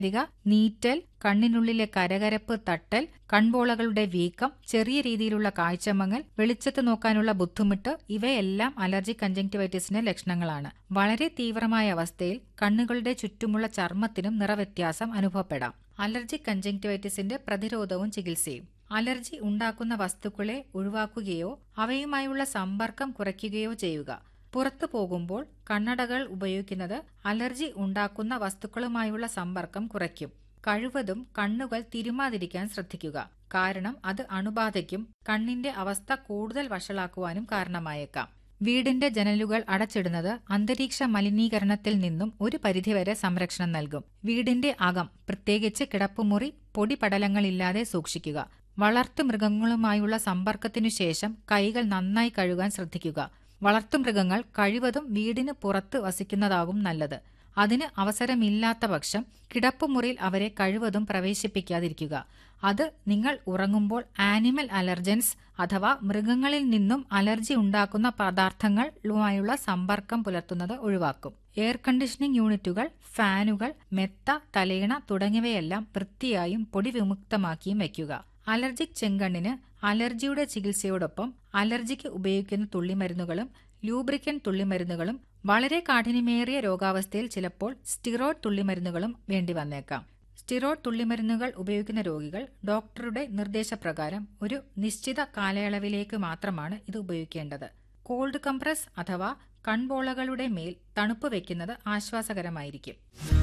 രിക നീറ്റൽ കണ്ണിനുള്ളിലെ കരകരപ്പ് തട്ടൽ കൺപോളകളുടെ വീക്കം ചെറിയ രീതിയിലുള്ള കാഴ്ചമങ്ങൽ വെളിച്ചത്ത് നോക്കാനുള്ള ബുദ്ധിമുട്ട് ഇവയെല്ലാം അലർജി കഞ്ചങ്ക്ടിവൈറ്റിസിന്റെ ലക്ഷണങ്ങളാണ് വളരെ തീവ്രമായ അവസ്ഥയിൽ കണ്ണുകളുടെ ചുറ്റുമുള്ള ചർമ്മത്തിനും നിറവ്യത്യാസം അനുഭവപ്പെടാം അലർജി കഞ്ചങ്ക്ടിവൈറ്റിസിന്റെ പ്രതിരോധവും ചികിത്സയും അലർജി ഉണ്ടാക്കുന്ന വസ്തുക്കളെ ഒഴിവാക്കുകയോ അവയുമായുള്ള സമ്പർക്കം കുറയ്ക്കുകയോ ചെയ്യുക പുറത്തു പോകുമ്പോൾ കണ്ണടകൾ ഉപയോഗിക്കുന്നത് അലർജി ഉണ്ടാക്കുന്ന വസ്തുക്കളുമായുള്ള സമ്പർക്കം കുറയ്ക്കും കഴിവതും കണ്ണുകൾ തിരുമാതിരിക്കാൻ ശ്രദ്ധിക്കുക കാരണം അത് അണുബാധയ്ക്കും കണ്ണിന്റെ അവസ്ഥ കൂടുതൽ വഷളാക്കുവാനും കാരണമായേക്കാം വീടിന്റെ ജനലുകൾ അടച്ചിടുന്നത് അന്തരീക്ഷ മലിനീകരണത്തിൽ നിന്നും ഒരു പരിധിവരെ സംരക്ഷണം നൽകും വീടിന്റെ അകം പ്രത്യേകിച്ച് കിടപ്പുമുറി പൊടിപടലങ്ങളില്ലാതെ സൂക്ഷിക്കുക വളർത്തുമൃഗങ്ങളുമായുള്ള സമ്പർക്കത്തിനു ശേഷം കൈകൾ നന്നായി കഴുകാൻ ശ്രദ്ധിക്കുക വളർത്തുമൃഗങ്ങൾ കഴിവതും വീടിന് പുറത്ത് വസിക്കുന്നതാകും നല്ലത് അതിന് അവസരമില്ലാത്ത പക്ഷം കിടപ്പുമുറിയിൽ അവരെ കഴിവതും പ്രവേശിപ്പിക്കാതിരിക്കുക അത് നിങ്ങൾ ഉറങ്ങുമ്പോൾ ആനിമൽ അലർജൻസ് അഥവാ മൃഗങ്ങളിൽ നിന്നും അലർജി ഉണ്ടാക്കുന്ന പദാർത്ഥങ്ങളുമായുള്ള സമ്പർക്കം പുലർത്തുന്നത് ഒഴിവാക്കും എയർ കണ്ടീഷനിംഗ് യൂണിറ്റുകൾ ഫാനുകൾ മെത്ത തലയിണ തുടങ്ങിയവയെല്ലാം വൃത്തിയായും പൊടി വിമുക്തമാക്കിയും വയ്ക്കുക അലർജിക് ചെങ്കണ്ണിന് അലർജിയുടെ ചികിത്സയോടൊപ്പം അലർജിക്ക് ഉപയോഗിക്കുന്ന തുള്ളിമരുന്നുകളും ലൂബ്രിക്കൻ തുള്ളിമരുന്നുകളും വളരെ കാഠിന്യമേറിയ രോഗാവസ്ഥയിൽ ചിലപ്പോൾ സ്റ്റിറോയിഡ് തുള്ളിമരുന്നുകളും വേണ്ടി വന്നേക്കാം സ്റ്റിറോയിഡ് തുള്ളിമരുന്നുകൾ ഉപയോഗിക്കുന്ന രോഗികൾ ഡോക്ടറുടെ നിർദ്ദേശപ്രകാരം ഒരു നിശ്ചിത കാലയളവിലേക്ക് മാത്രമാണ് ഇത് ഉപയോഗിക്കേണ്ടത് കോൾഡ് കംപ്രസ് അഥവാ കൺപോളകളുടെ മേൽ തണുപ്പ് വയ്ക്കുന്നത് ആശ്വാസകരമായിരിക്കും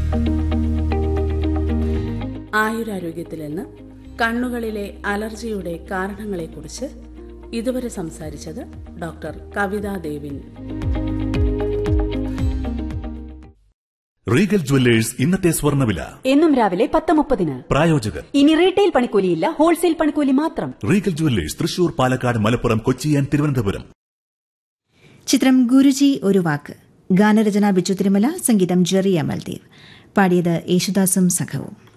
ആയുരാരോഗ്യത്തിൽ നിന്ന് കണ്ണുകളിലെ അലർജിയുടെ കാരണങ്ങളെക്കുറിച്ച് ഇതുവരെ സംസാരിച്ചത് ഡോക്ടർ കവിതാ ദേവിൻ റീഗൽ ജുവല്ലേഴ്സ് ഇന്നത്തെ സ്വർണ്ണവില എന്നും രാവിലെ പത്ത് മുപ്പതിന് പ്രായോജകർ ഇനി റീറ്റെയിൽ പണിക്കൂലിയില്ല ഹോൾസെയിൽ പണിക്കൂലി മാത്രം Regal Jewellers Thrissur Palakkad Malappuram Kochi and Thiruvananthapuram ചിത്രം ഗുരുജി ഒരു വാക്ക് ഗാനരചന ബിജു തിരുമല സംഗീതം ജെറി അമൽദേവ് പാടിയത് യേശുദാസും സംഘവും